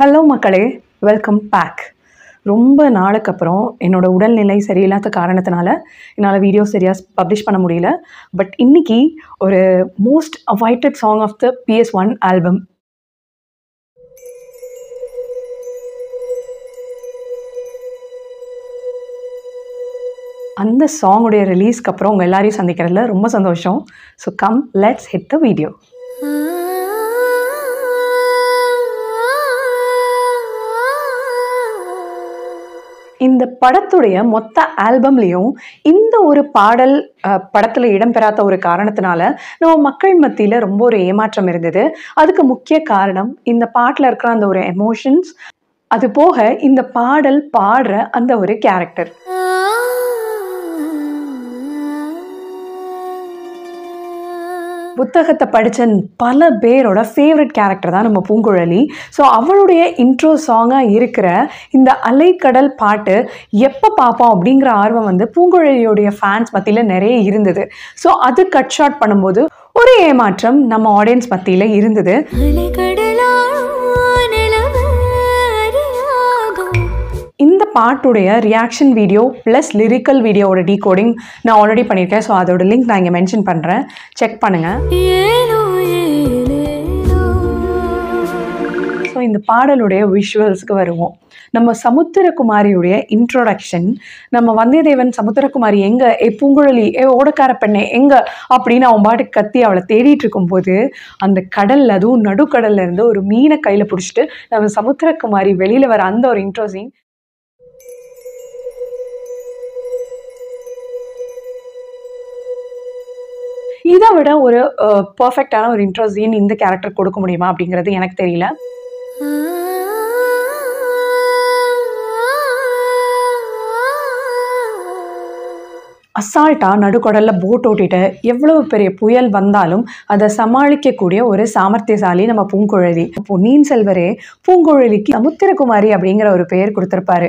hello மக்களே welcome back ரொம்ப நாளுக்கு அப்புறம் என்னோட உடல்நிலை சரியில்லாத காரணத்தினால என்னால் வீடியோ சரியாக பப்ளிஷ் பண்ண முடியல பட் இன்னைக்கு ஒரு most avoided song of the PS one album அந்த சாங்குடைய ரிலீஸ்க்கு அப்புறம் உங்கள் எல்லாரையும் சந்திக்கிறதுல ரொம்ப சந்தோஷம் so come let's hit the video இந்த படத்துடைய மொத்த ஆல்பம்லேயும் இந்த ஒரு பாடல் படத்தில் இடம்பெறாத ஒரு காரணத்தினால நம்ம மக்கள் மத்தியில் ரொம்ப ஒரு ஏமாற்றம் இருந்தது அதுக்கு முக்கிய காரணம் இந்த பாட்டில் இருக்கிற அந்த ஒரு எமோஷன்ஸ் அது போக இந்த பாடல் பாடுற அந்த ஒரு கேரக்டர் புத்தகத்தை படித்த பல பேரோட ஃபேவரட் கேரக்டர் தான் நம்ம பூங்குழலி ஸோ அவளுடைய இன்ட்ரோ சாங்காக இருக்கிற இந்த அலைக்கடல் பாட்டு எப்போ பார்ப்போம் அப்படிங்கிற ஆர்வம் வந்து பூங்குழலியோடைய ஃபேன்ஸ் மத்தியில் நிறைய இருந்தது ஸோ அது கட் ஷாட் பண்ணும்போது ஒரு ஏமாற்றம் நம்ம ஆடியன்ஸ் மத்தியில் இருந்தது இந்த பாட்டுடைய ரியாக்ஷன் வீடியோ ப்ளஸ் லிரிக்கல் வீடியோவோட டீகோடிங் நான் ஆல்ரெடி பண்ணியிருக்கேன் ஸோ அதோட லிங்க் நான் இங்கே மென்ஷன் பண்ணுறேன் செக் பண்ணுங்கள் ஸோ இந்த பாடலுடைய விஷுவல்ஸ்க்கு வருவோம் நம்ம சமுத்திரகுமாரியுடைய இன்ட்ரோடக்ஷன் நம்ம வந்தியத்தேவன் சமுத்திரகுமாரி எங்க ஏ பூங்குழலி ஏ ஓடக்கார பெண்ணே எங்க அப்படின்னு அவன் பாட்டுக்கு கத்தி அவளை தேடிட்டு இருக்கும்போது அந்த கடல்ல அதுவும் நடுக்கடல்ல இருந்து ஒரு மீனை கையில பிடிச்சிட்டு நம்ம சமுத்திரகுமாரி வெளியில வர அந்த ஒரு இன்ட்ரோ சீன் இதை விட ஒரு பர்ஃபெக்டான ஒரு இன்ட்ரோ சீன் இந்த கேரக்டர் கொடுக்க முடியுமா அப்படிங்கிறது எனக்கு தெரியல அசால்ட்டாக நடுக்கடலில் போட் ஓட்டிட்டு எவ்வளவு பெரிய புயல் வந்தாலும் அதை சமாளிக்கக்கூடிய ஒரு சாமர்த்தியசாலி நம்ம பூங்குழலி பொன்னியின் செல்வரே பூங்குழலிக்கு சமுத்திரகுமாரி அப்படிங்கிற ஒரு பெயர் கொடுத்துருப்பாரு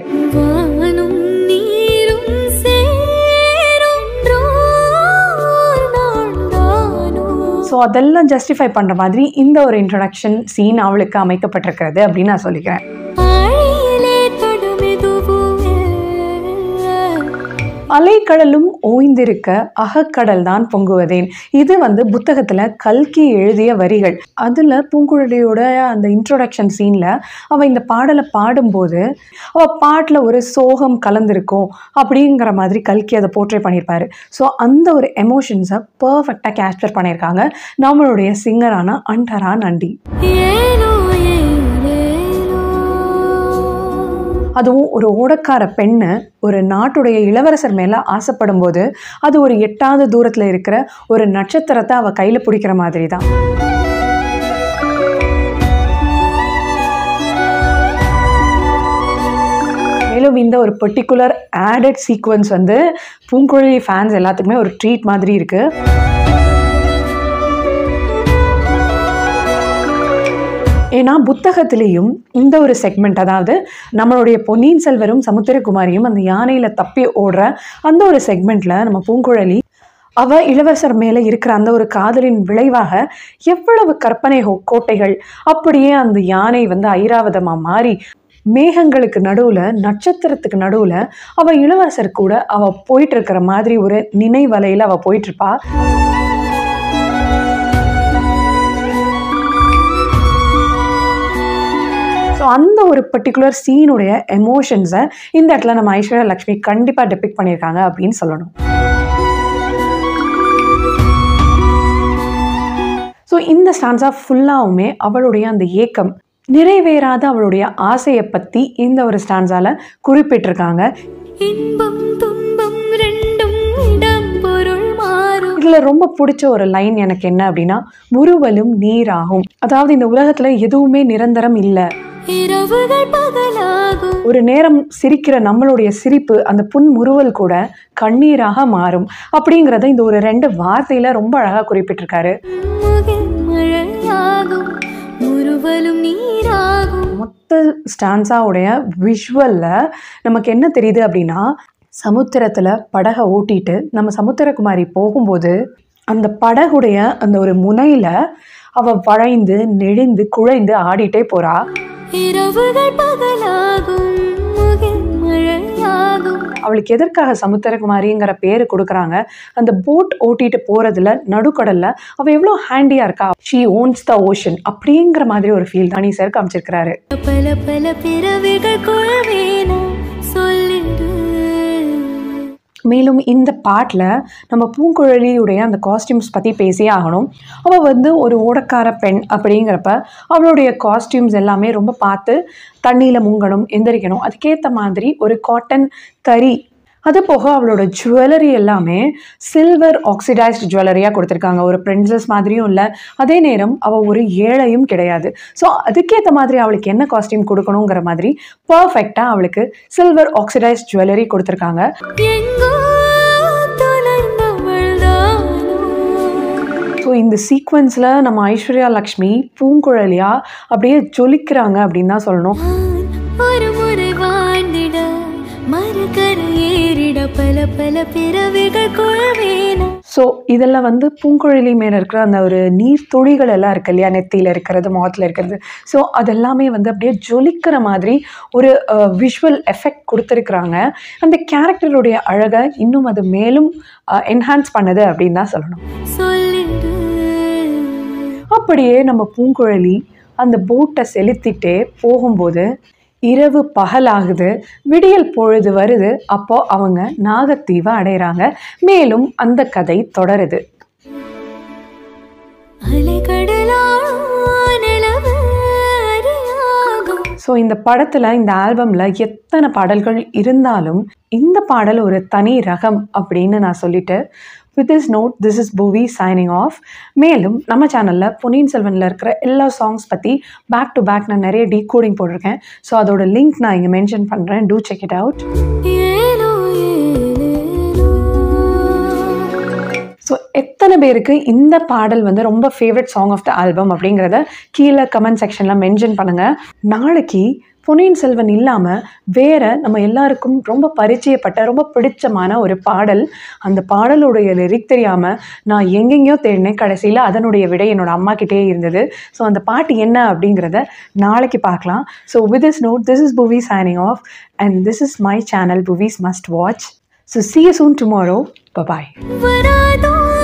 ஸோ அதெல்லாம் ஜஸ்டிஃபை பண்ணுற மாதிரி இந்த ஒரு இன்ட்ரடக்ஷன் சீன் அவளுக்கு அமைக்கப்பட்டிருக்கிறது அப்படின்னு நான் சொல்லிக்கிறேன் அலைக்கடலும் ஓய்ந்திருக்க அகக்கடல் தான் பொங்குவதேன் இது வந்து புத்தகத்தில் கல்கி எழுதிய வரிகள் அதில் பூங்குழலியோட அந்த இன்ட்ரோடக்ஷன் சீனில் அவள் இந்த பாடலை பாடும்போது அவள் பாட்டில் ஒரு சோகம் கலந்துருக்கும் அப்படிங்கிற மாதிரி கல்கி அதை போர்ட்ரே பண்ணியிருப்பாரு ஸோ அந்த ஒரு எமோஷன்ஸை பர்ஃபெக்டாக கேப்சர் பண்ணியிருக்காங்க நம்மளுடைய சிங்கரான அண்டரா நண்டி அதுவும் ஒரு ஓடக்கார பெண்ணு ஒரு நாட்டுடைய இளவரசர் மேலே ஆசைப்படும் போது அது ஒரு எட்டாவது தூரத்தில் இருக்கிற ஒரு நட்சத்திரத்தை அவள் கையில் பிடிக்கிற மாதிரி தான் மேலும் இந்த ஒரு பர்டிகுலர் ஆடட் சீக்வன்ஸ் வந்து பூங்குழலி ஃபேன்ஸ் எல்லாத்துக்குமே ஒரு ட்ரீட் மாதிரி இருக்குது ஏன்னா புத்தகத்திலேயும் இந்த ஒரு செக்மெண்ட் அதாவது நம்மளுடைய பொன்னியின் செல்வரும் சமுத்திரகுமாரியும் அந்த யானையில் தப்பி ஓடுற அந்த ஒரு செக்மெண்ட்டில் நம்ம பூங்குழலி அவ இளவரசர் மேலே இருக்கிற அந்த ஒரு காதலின் விளைவாக எவ்வளவு கற்பனை கோட்டைகள் அப்படியே அந்த யானை வந்து ஐராவதமாக மாறி மேகங்களுக்கு நடுவில் நட்சத்திரத்துக்கு நடுவில் அவள் இளவரசர் கூட அவள் போயிட்டு இருக்கிற மாதிரி ஒரு நினைவலையில் அவள் போயிட்டுருப்பா ஸோ அந்த ஒரு பர்டிகுலர் சீனுடைய எமோஷன்ஸை இந்த இடத்துல நம்ம ஐஸ்வர்யா லக்ஷ்மி கண்டிப்பாக டெபிக் பண்ணியிருக்காங்க அப்படின்னு சொல்லணும் ஸோ இந்த ஸ்டான்ஸா ஃபுல்லாகவுமே அவளுடைய அந்த ஏக்கம் நிறைவேறாத அவளுடைய ஆசையை பற்றி இந்த ஒரு ஸ்டான்ஸால குறிப்பிட்டிருக்காங்க இன்பம் துன்பம் ரெண்டும் இடம் பொருள் மாறும் இதில் ரொம்ப பிடிச்ச ஒரு லைன் எனக்கு என்ன அப்படின்னா முறுவலும் நீராகும் அதாவது இந்த உலகத்தில் எதுவுமே நிரந்தரம் இல்லை இரவுகள் பகலாகும் ஒரு நேரம் சிரிக்கிற நம்மளுடைய சிரிப்பு அந்த புன் முறுவல் கூட கண்ணீராக மாறும் அப்படிங்கிறத இந்த ஒரு ரெண்டு வார்த்தையில ரொம்ப அழகாக குறிப்பிட்டிருக்காரு முகில் மழையாகும் முறுவலும் நீராகும் மொத்த ஸ்டான்ஸாவுடைய விஷுவலில் நமக்கு என்ன தெரியுது அப்படின்னா சமுத்திரத்தில் படகை ஓட்டிட்டு நம்ம சமுத்திரகுமாரி போகும்போது அந்த படகுடைய அந்த ஒரு முனையில் அவள் வளைந்து நெளிந்து குழைந்து ஆடிட்டே போறா இரவுகள் பகலாகும் முகில் மழையாகும் அவளுக்கு எதற்காக சமுத்திரகுமாரிங்கிற பேர் கொடுக்குறாங்க அந்த போட் ஓட்டிட்டு போறதுல நடுக்கடல்ல அவ எவ்வளோ ஹேண்டியா இருக்கா ஷீ ஓன்ஸ் த ஓஷன் அப்படிங்கிற மாதிரி ஒரு ஃபீல் தானி சார் காமிச்சிருக்கிறாரு பல பல பிறவிகள் கொள்வேனா சொல்லிடு மேலும் இந்த பாட்டில் நம்ம பூங்குழலியுடைய அந்த காஸ்டியூம்ஸ் பற்றி பேசியே ஆகணும் அவள் வந்து ஒரு ஓடக்கார பெண் அப்படிங்கிறப்ப அவளுடைய காஸ்டியூம்ஸ் எல்லாமே ரொம்ப பார்த்து தண்ணியில் முங்கணும் எந்திரிக்கணும் அதுக்கேற்ற மாதிரி ஒரு காட்டன் தறி அது போக அவளோட ஜுவல்லரி எல்லாமே சில்வர் ஆக்சிடைஸ்டு ஜுவல்லரியாக கொடுத்துருக்காங்க ஒரு பிரின்சஸ் மாதிரியும் இல்லை அதே நேரம் அவள் ஒரு ஏழையும் கிடையாது ஸோ அதுக்கேற்ற மாதிரி அவளுக்கு என்ன காஸ்டியூம் கொடுக்கணுங்கிற மாதிரி பர்ஃபெக்டாக அவளுக்கு சில்வர் ஆக்சிடைஸ்ட் ஜுவல்லரி கொடுத்துருக்காங்க எங்கோ தொலைந்தவள்தானோ ஸோ இந்த சீக்வன்ஸில் நம்ம ஐஸ்வர்யா லக்ஷ்மி பூங்குழலியா அப்படியே ஜொலிக்கிறாங்க அப்படின்னு தான் சொல்லணும் நான் ஒரு முறை வாழ்ந்திட மறுகரை ஏறிட பல பல பிறவிகள் கொள்வேனா ஸோ இதெல்லாம் வந்து பூங்குழலி மேலே இருக்கிற அந்த ஒரு நீர் துளிகள் எல்லாம் இருக்கு இல்லையா நெத்தியில் இருக்கிறது முகத்தில் இருக்கிறது ஸோ அதெல்லாமே வந்து அப்படியே ஜொலிக்கிற மாதிரி ஒரு விஷுவல் எஃபெக்ட் கொடுத்துருக்குறாங்க அந்த கேரக்டருடைய அழகை இன்னும் அது மேலும் என்ஹான்ஸ் பண்ணுது அப்படின்னு தான் சொல்லணும் சொல்லிடு அப்படியே நம்ம பூங்குழலி அந்த போட்டை செலுத்திட்டே போகும்போது இரவு பகலாகுது விடியல் பொழுது வருது அப்போ அவங்க நாகத்தீவை அடைகிறாங்க மேலும் அந்த கதை தொடருது அலைக்கடலான நிலவு அறியாகும் ஸோ இந்த படத்தில் இந்த ஆல்பமில் எத்தனை பாடல்கள் இருந்தாலும் இந்த பாடல் ஒரு தனி ரகம் அப்படின்னு நான் சொல்லிட்டு with this note this is Bhuvi signing off மேலும் நம்ம சேனலில் பொன்னியின் செல்வனில் இருக்கிற எல்லா சாங்ஸ் பற்றி பேக் டு பேக் நான் நிறைய டீகோடிங் போட்டிருக்கேன் ஸோ அதோட லிங்க் நான் இங்கே மென்ஷன் பண்ணுறேன் டூ செக் இட் அவுட் ஏனோ ஏனேனோ ஸோ எத்தனை பேருக்கு இந்த பாடல் வந்து ரொம்ப favourite song of the album அப்படிங்கிறத கீழே கமெண்ட் செக்ஷனில் மென்ஷன் பண்ணுங்கள் நாளைக்கு பொன்னியின் செல்வன் இல்லாமல் வேற நம்ம எல்லாருக்கும் ரொம்ப பரிச்சயப்பட்ட ரொம்ப பிடிச்சமான ஒரு பாடல் அந்த பாடலுடைய லிரிக் தெரியாமல் நான் எங்கெங்கேயோ தேடினேன் கடைசியில் அதனுடைய விடை என்னோட அம்மா கிட்டே இருந்தது ஸோ அந்த பாட்டு என்ன அப்படிங்கிறத நாளைக்கு பார்க்கலாம் so with is note this is Bhuvi signing off and this is my channel Bhuvi's must watch so see you soon tomorrow bye bye வராதோ